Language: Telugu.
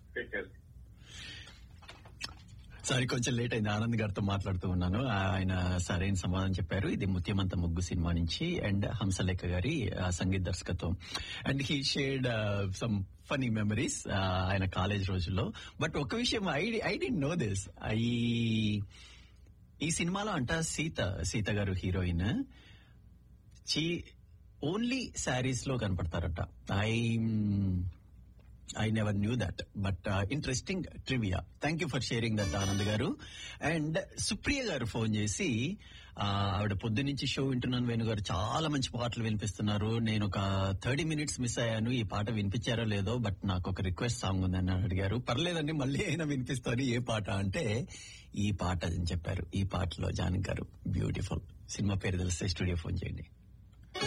టేక్ కేర్ సారీ కొంచెం లేట్ అయింది ఆనంద్ గారితో మాట్లాడుతూ ఉన్నాను ఆయన సరైన సమాధానం చెప్పారు ఇది ముత్యమంత ముగ్గు సినిమా నుంచి అండ్ హంసలేఖ గారి ఆ, సంగీత దర్శకత్వం and he shared some funny memories ఆయన కాలేజ్ రోజుల్లో బట్ ఒక విషయం ఐ ఐ డి నో దిస్ ఈ ఈ సినిమాలో అంట సీత సీత గారు హీరోయిన్ చీ ఓన్లీ శారీస్ లో కనపడతారట I I never knew that but interesting trivia thank you for sharing that Anand గారు అండ్ సుప్రియ గారు ఫోన్ చేసి ఆ, ఆవిడ పొద్దు నుంచి షో వింటున్నాను వేణు గారు చాలా మంచి పాటలు వినిపిస్తున్నారు నేను ఒక థర్టీ మినిట్స్ మిస్ అయ్యాను ఈ పాట వినిపించారో లేదో బట్ నాకు ఒక రిక్వెస్ట్ సాంగ్ ఉందని అడిగారు పర్లేదండి మళ్ళీ అయినా వినిపిస్తాను ఏ పాట అంటే ఈ పాట అని చెప్పారు ఈ పాటలో జానక్ గారు బ్యూటిఫుల్ సినిమా పేరు తెలిస్తే స్టూడియో ఫోన్ చేయండి